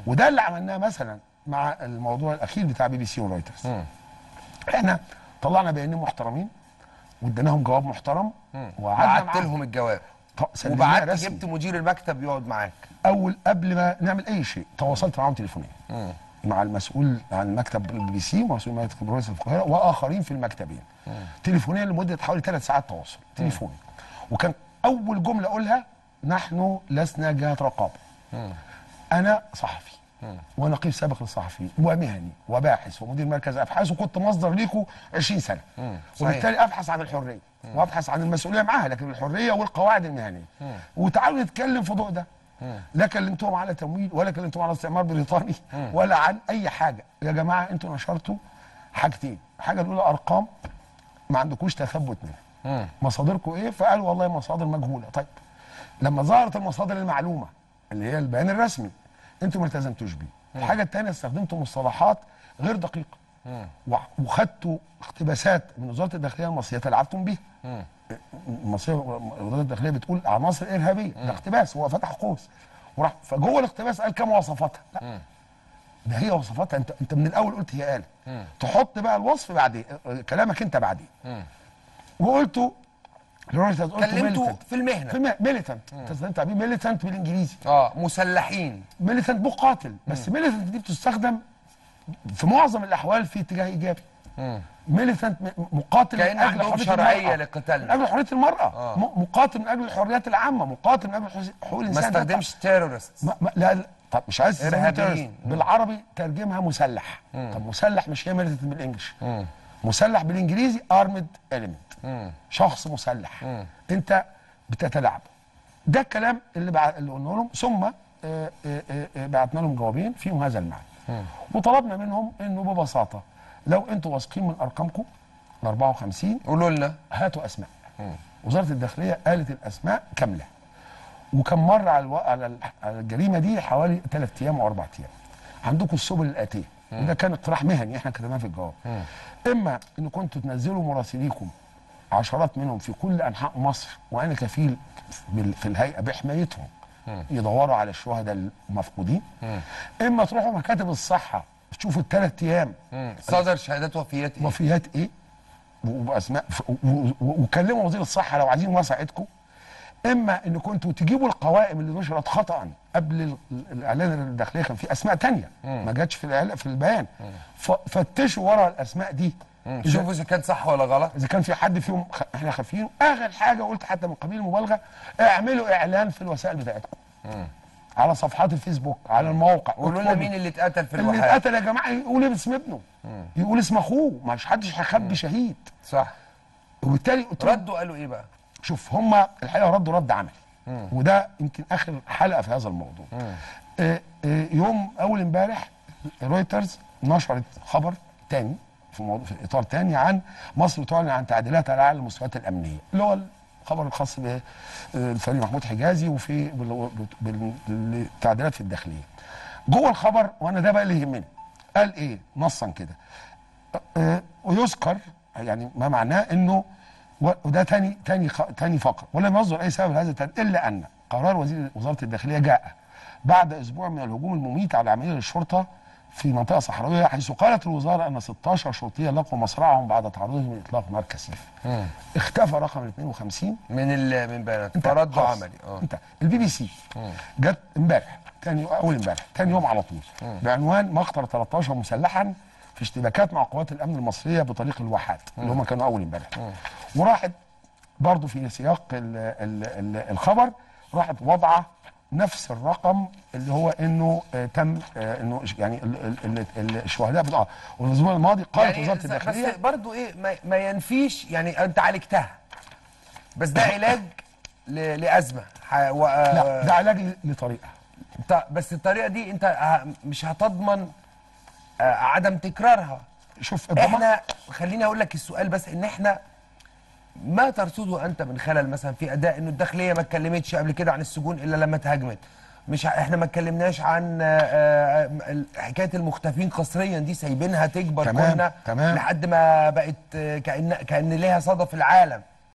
وده اللي عملناه مثلا مع الموضوع الاخير بتاع بي بي سي ورويترز احنا طلعنا بيانين محترمين واديناهم جواب محترم وقعدنا بعت معاهم. لهم الجواب ط- سلمناه وبعت رسمي. جبت مدير المكتب يقعد معاك اول قبل ما نعمل اي شيء تواصلت معاهم تليفونيا مع المسؤول عن مكتب البي بي سي ومسؤول مكتب رويس في القاهره واخرين في المكتبين تليفونيا لمده حوالي ثلاث ساعات تواصل تليفوني وكان اول جمله اقولها نحن لسنا جهه رقابه انا صحفي ونقيب سابق للصحفيين ومهني وباحث ومدير مركز ابحاث وكنت مصدر ليكم 20 سنه وبالتالي ابحث عن الحريه وابحث عن المسؤوليه معاها لكن الحريه والقواعد المهنيه وتعالوا نتكلم في ضوء ده لا كلمتهم على تمويل ولا كلمتهم على استعمار بريطاني ولا عن اي حاجه يا جماعه انتوا نشرتوا حاجتين الحاجه الاولى ارقام ما عندكوش تثبت منها مصادركم ايه فقالوا والله مصادر مجهوله طيب لما ظهرت المصادر المعلومه اللي هي البيان الرسمي انتوا ما التزمتوش بيه الحاجه الثانيه استخدمتوا مصطلحات غير دقيقه وع- وخدتوا اقتباسات من وزاره الداخليه المصريه تلعبتم بيها المصريه وزاره الداخليه بتقول عناصر ارهابيه ده اقتباس هو فتح قوس وراح فجوه الاقتباس قال كم وصفاتها لا ده هي وصفاتها انت انت من الاول قلت هي قالت تحط بقى الوصف بعدين اه، كلامك انت بعدين وقلتوا لرويترز قلت كلمته militant. في المهنه في ميليتنت انت استخدمت تعبير ميليتنت بالانجليزي اه مسلحين ميليتنت مقاتل بس ميليتنت دي بتستخدم في معظم الاحوال في اتجاه ايجابي ميليتنت م- مقاتل كأن من اجل عندهم حريه شرعية المرأة. لقتالنا. من اجل حريه المراه م- مقاتل من اجل الحريات العامه مقاتل من اجل حس- حقوق ما الانسان استخدمش تيرورست ما ما لا لا. طب مش عايز تسميه إرهابيين. terrorist. بالعربي ترجمها مسلح طب مسلح مش هي ميليتنت بالانجلش مسلح بالانجليزي ارمد element شخص مسلح انت بتتلاعب ده الكلام اللي بع... اللي قلنا لهم ثم آه، آه، آه، آه، بعتنا لهم جوابين فيهم هذا المعنى وطلبنا منهم انه ببساطه لو انتوا واثقين من ارقامكم ال 54 قولوا لنا هاتوا اسماء وزاره الداخليه قالت الاسماء كامله وكان مر على الو... على ال- على الجريمه دي حوالي ثلاث ايام او اربع ايام عندكم السبل الاتيه وده كان اقتراح مهني احنا كتبناه في الجواب اما ان كنتوا تنزلوا مراسليكم عشرات منهم في كل انحاء مصر وانا كفيل بال- في الهيئه بحمايتهم يدوروا على الشهداء المفقودين اما تروحوا مكاتب الصحه تشوفوا الثلاث ايام صدر شهادات وفيات ايه وفيات ايه واسماء ف- و- و- وكلموا وزير الصحه لو عايزين وسعتكم اما ان كنتوا تجيبوا القوائم اللي نشرت خطا قبل ال- ال- الاعلان الداخليه كان في اسماء تانية ما جاتش في الإعلان- في البيان ف- فتشوا ورا الاسماء دي إذا- شوفوا اذا كان صح ولا غلط اذا كان في حد فيهم خ... احنا خافين اخر حاجه قلت حتى من قبيل المبالغه اعملوا اعلان في الوسائل بتاعتكم على صفحات الفيسبوك على المواقع قولوا لنا مين اللي اتقتل في اللي الوحدات اتقتل يا جماعه يقول اسم ابنه يقول اسم اخوه مش حدش هيخبي شهيد صح وبالتالي قلت لهم ردوا قالوا ايه بقى شوف هم الحقيقه ردوا رد عملي وده يمكن اخر حلقه في هذا الموضوع آه، آه، يوم اول امبارح رويترز نشرت خبر تاني في موضوع في اطار تاني عن مصر تعلن عن تعديلات على اعلى المستويات الامنيه اللي هو الخبر الخاص بالفريق محمود حجازي وفي بال- بال- بالتعديلات في الداخليه جوه الخبر وانا ده بقى اللي يهمني قال ايه نصا كده آه، ويذكر يعني ما معناه انه و- وده تاني تاني خ- تاني فقره ولم يصدر اي سبب لهذا التعديل الا ان قرار وزير وزاره الداخليه جاء بعد اسبوع من الهجوم المميت على عمليه الشرطه في منطقه صحراويه حيث قالت الوزاره ان 16 شرطيا لقوا مصرعهم بعد تعرضهم لاطلاق نار كثيف. اختفى رقم 52 من ال من بيانات انت فرد خلاص. عملي اه انت البي بي سي جت امبارح تاني اول امبارح تاني يوم على طول بعنوان مقتل 13 مسلحا في اشتباكات مع قوات الامن المصريه بطريق الواحات اللي هم كانوا اول امبارح وراحت برضه في سياق ال ال ال الخبر راحت وضعه نفس الرقم اللي هو انه آه تم آه انه ش- يعني ال ال ال ال الشهداء بتاع والاسبوع الماضي قالت وزاره بس- الداخليه بس برضو ايه ما, ما ينفيش يعني انت عالجتها بس ده علاج ل- لازمه ح- و... لا ده علاج ل- لطريقه ط- بس الطريقه دي انت ه- مش هتضمن آه، عدم تكرارها شوف الضمان احنا خليني اقول لك السؤال بس ان احنا ما ترصده انت من خلل مثلا في اداء انه الداخليه ما اتكلمتش قبل كده عن السجون الا لما اتهاجمت مش ع- احنا ما اتكلمناش عن آه، آه، ال- حكايه المختفين قسريا دي سايبينها تكبر تمام، كنا تمام. لحد ما بقت آه، كان كان ليها صدى في العالم